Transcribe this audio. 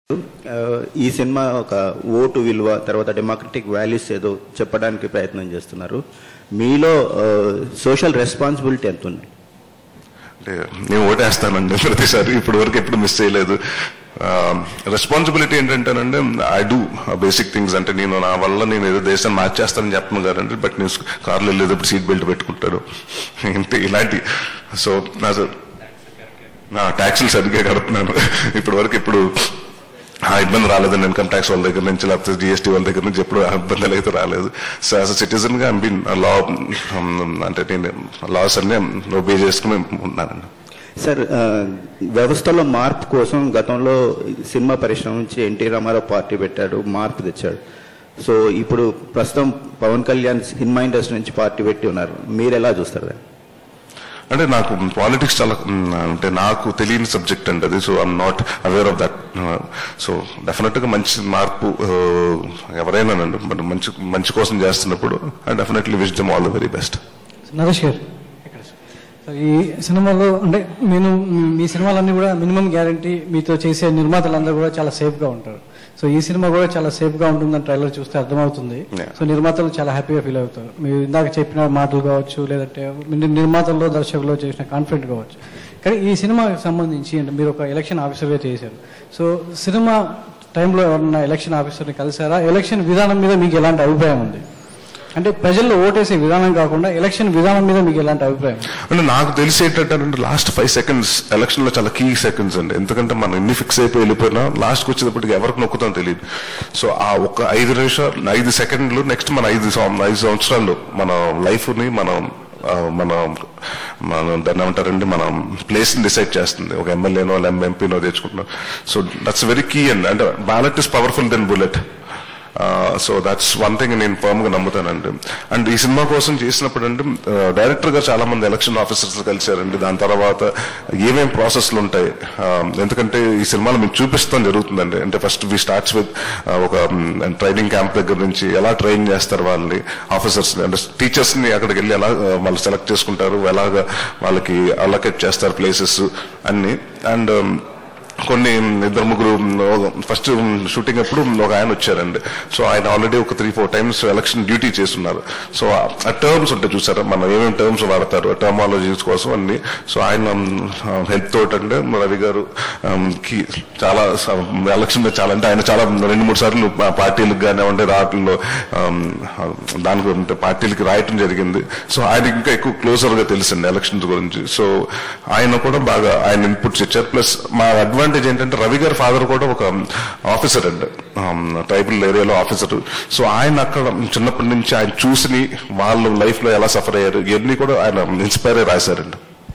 ఆ, ఈ సినిమా ఒక ఓటు విలువ తర్వాత డెమోక్రటిక్ వాల్యూస్ ఏదో చెప్పడానికి ప్రయత్నం చేస్తున్నారు మీలో సోషల్ రెస్పాన్సిబిలిటీ ఎంత ఉంది అంటే నేను ఓటేస్తానండి ప్రతిసారి ఇప్పటి వరకు ఎప్పుడు మిస్ చేయలేదు రెస్పాన్సిబిలిటీ ఏంటంటేనండి ఐ డూ బేసిక్ థింగ్స్ అంటే నేను నా వల్ల నేను ఏదో దేశాన్ని మార్చేస్తానని చెప్పను కదండి బట్ నేను కార్లో వెళ్ళేటప్పుడు సీట్ బెల్ట్ పెట్టుకుంటాను ఇంతే ఇలాంటి సో నా నా ట్యాక్సులు సరిగ్గా కడుతున్నాను ఇప్పటి వరకు ఇప్పుడు ఆ ఇబ్బంది రాలేదండి ఇన్కమ్ ట్యాక్స్ వాళ్ళ దగ్గర నుంచి లేకపోతే జిఎస్టీ వాళ్ళ దగ్గర నుంచి ఎప్పుడు ఆ ఇబ్బందులు అయితే రాలేదు సో యాజ్ అ సిటిజన్ గా బీన్ లా అంటే నేను లాస్ అన్ని ఒబే చేసుకుని ఉన్నానండి సార్ ఆ, వ్యవస్థలో మార్పు కోసం గతంలో సినిమా పరిశ్రమ నుంచి ఎన్టీ రామారావు పార్టీ పెట్టాడు మార్పు తెచ్చాడు సో ఇప్పుడు ప్రస్తుతం పవన్ కళ్యాణ్ సినిమా ఇండస్ట్రీ నుంచి పార్టీ పెట్టి ఉన్నారు మీరు ఎలా చూస్తారు దాన్ని? అంటే నాకు పాలిటిక్స్ చాలా మ్, అంటే నాకు తెలియని సబ్జెక్ట్ అండి అది so I'm not aware of that so definite గా మంచి మార్పు uh, ఎవరైనానండి మరి మంచి మంచి కోసం చేస్తున్నప్పుడు I definitely wish them all the very best Naresh garu so ఈ సినిమాలో అంటే నేను మీ సినిమాలన్నీ కూడా మినిమం గ్యారంటీ మీతో చేసే నిర్మాతలందరూ కూడా చాలా సేఫ్ గా ఉంటారు సో ఈ సినిమా కూడా చాలా సేఫ్ గా ఉంటుందని ట్రైలర్ చూస్తే అర్థమవుతుంది Yeah. సో నిర్మాతలు చాలా హ్యాపీగా ఫీల్ అవుతారు మీరు ఇందాక చెప్పిన మాటలు కావచ్చు లేదంటే ని- నిర్మాతల్లో దర్శకుల్లో చేసిన కాన్ఫిడెంట్ కావచ్చు కానీ ఈ సినిమాకి సంబంధించి అంటే మీరు ఒక ఎలక్షన్ ఆఫీసర్గా చేశారు సో సినిమా టైంలో ఎవరన్నా ఎలక్షన్ ఆఫీసర్ని కలిసారా ఎలక్షన్ విధానం మీద మీకు ఎలాంటి అభిప్రాయం ఉంది అంటే ప్రజల్లో ఓటేసే విధానం కాకుండా ఎలక్షన్ విధానం మీద మీకు ఎలాంటి అభిప్రాయం అంటే నాకు తెలిసి ఏంటంటే లాస్ట్ ఫైవ్ సెకండ్స్ ఎలక్షన్ లో చాలా కీ సెకండ్స్ అండి ఎందుకంటే మనం ఎన్ని ఫిక్స్ అయిపోయి వెళ్ళిపోయినా లాస్ట్ కి వచ్చేటప్పటికి ఎవరికి నొక్కుతాం తెలియదు సో ఆ ఒక ఐదు నిమిషాలు ఐదు సెకండ్లు నెక్స్ట్ మన ఐదు సం- ఐదు సంవత్సరాలు మన లైఫ్ ని మనం ఆ, మన మన దాన్ని ఏమంటారండి మనం ప్లేస్ ని డిసైడ్ చేస్తుంది ఒక ఎమ్మెల్యేనో ఎంపీనో తెచ్చుకుంటున్నాం సో దట్స్ వెరీ కీ అండి అంటే ballot is powerful then bullet so that's one thing నేను ఫర్మ్ గా నమ్ముతానండి అండ్ ఈ సినిమా కోసం చేసినప్పుడు అంటే డైరెక్టర్ గా చాలా మంది ఎలక్షన్ ఆఫీసర్స్ కలిశారండి దాని తర్వాత ఏమేం ప్రాసెస్లు ఉంటాయి Uh, ఎందుకంటే ఈ సినిమాలో మేము చూపిస్తాం జరుగుతుందండి అంటే ఫస్ట్ వి స్టార్ట్స్ విత్ ఒక ట్రైనింగ్ క్యాంప్ దగ్గర నుంచి ఎలా ట్రైన్ చేస్తారు వాళ్ళని ఆఫీసర్స్ అంటే టీచర్స్ ని అక్కడికి వెళ్ళి ఎలా uh, వాళ్ళు సెలెక్ట్ చేసుకుంటారు ఎలాగ వాళ్ళకి అలొకేట్ చేస్తారు ప్లేసెస్ అన్ని అండ్ కొన్ని ఇద్దరు ముగ్గురు ఫస్ట్ షూటింగ్ అప్పుడు ఒక ఆయన వచ్చారండి సో ఆయన ఆల్రెడీ ఒక three four times election duty చేస్తున్నారు సో ఆ టర్మ్స్ ఉంటాయి చూసారా మనం ఏమేమి టర్మ్స్ వాడతారు టర్మాలజీస్ కోసం అన్ని సో ఆయన హెల్ప్ తోటి అంటే రవి గారు um, కి చాలా ఎలక్షన్ చాలా అంటే ఆయన చాలా రెండు మూడు సార్లు పా- పార్టీలకు కానివ్వండి రావటంలో um, దాని గురించి పార్టీలకి రాయటం జరిగింది సో ఆయన ఇంకా ఎక్కువ క్లోజర్ గా తెలుసండి ఎలక్షన్స్ గురించి సో ఆయన కూడా బాగా ఆయన ఇన్పుట్స్ ఇచ్చారు ప్లస్ మా అడ్వాంటేజ్ ఏంటంటే రవి గారి ఫాదర్ కూడా ఒక ఆఫీసర్ అండి ట్రైబల్ ఏరియాలో ఆఫీసర్ సో ఆయన అక్కడ చిన్నప్పటి నుంచి ఆయన చూసి వాళ్ళ లైఫ్ లో ఎలా సఫర్ అయ్యారు ఇవన్నీ కూడా ఆయన ఇన్స్పైర్ అయ్యి రాశారండి